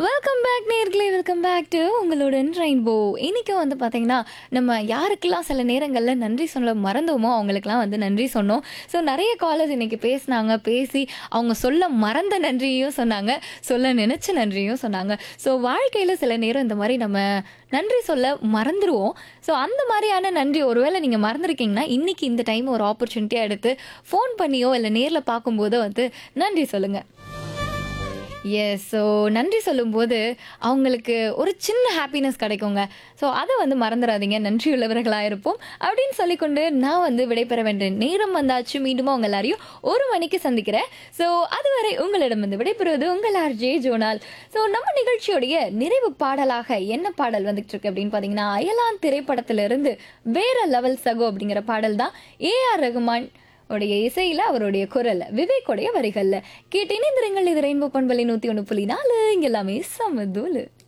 welcome back நேர்களே welcome back to உங்களுடன் rainbow இன்னைக்கு வந்து பார்த்தீங்கன்னா நம்ம யாருக்கெல்லாம் சில நேரங்களில் நன்றி சொல்ல மறந்தோமோ அவங்களுக்கெல்லாம் வந்து நன்றி சொன்னோம் ஸோ நிறைய காலர்ஸ் இன்னைக்கு பேசினாங்க பேசி அவங்க சொல்ல மறந்த நன்றியும் சொன்னாங்க சொல்ல நினைச்ச நன்றியும் சொன்னாங்க ஸோ வாழ்க்கையில் சில நேரம் இந்த மாதிரி நம்ம நன்றி சொல்ல மறந்துடுவோம் ஸோ அந்த மாதிரியான நன்றி ஒருவேளை நீங்கள் மறந்துருக்கீங்கன்னா இன்னைக்கு இந்த டைம் ஒரு ஆப்பர்ச்சுனிட்டியாக எடுத்து ஃபோன் பண்ணியோ இல்லை நேரில் பார்க்கும்போதோ வந்து நன்றி சொல்லுங்கள் எஸ் ஸோ நன்றி சொல்லும்போது அவங்களுக்கு ஒரு சின்ன ஹாப்பினஸ் கிடைக்குங்க ஸோ அதை வந்து மறந்துடாதீங்க நன்றியுள்ளவர்களாக இருப்போம் அப்படின்னு சொல்லிக்கொண்டு நான் வந்து விடைபெற வேண்டிய நேரம் வந்தாச்சு மீண்டும் அவங்க எல்லாரையும் ஒரு மணிக்கு சந்திக்கிறேன் ஸோ அதுவரை உங்களிடம் வந்து விடைபெறுவது உங்கள் ஆர் ஜே ஜோனால் ஸோ நம்ம நிகழ்ச்சியோடைய நிறைவு பாடலாக என்ன பாடல் வந்துட்டு இருக்கு அப்படின்னு பார்த்தீங்கன்னா அயலான் திரைப்படத்திலிருந்து வேற லெவல் சகோ அப்படிங்கிற பாடல் தான் ஏஆர் ரகுமான் உடைய இசையில அவருடைய குரல்ல விவேக்குடைய வரிகள்ல கேட்டு இணைந்திருங்கள் இது ரெயின்போ பண்பலை நூத்தி ஒன்று புள்ளி நாலு இங்க எல்லாமே சமதூலு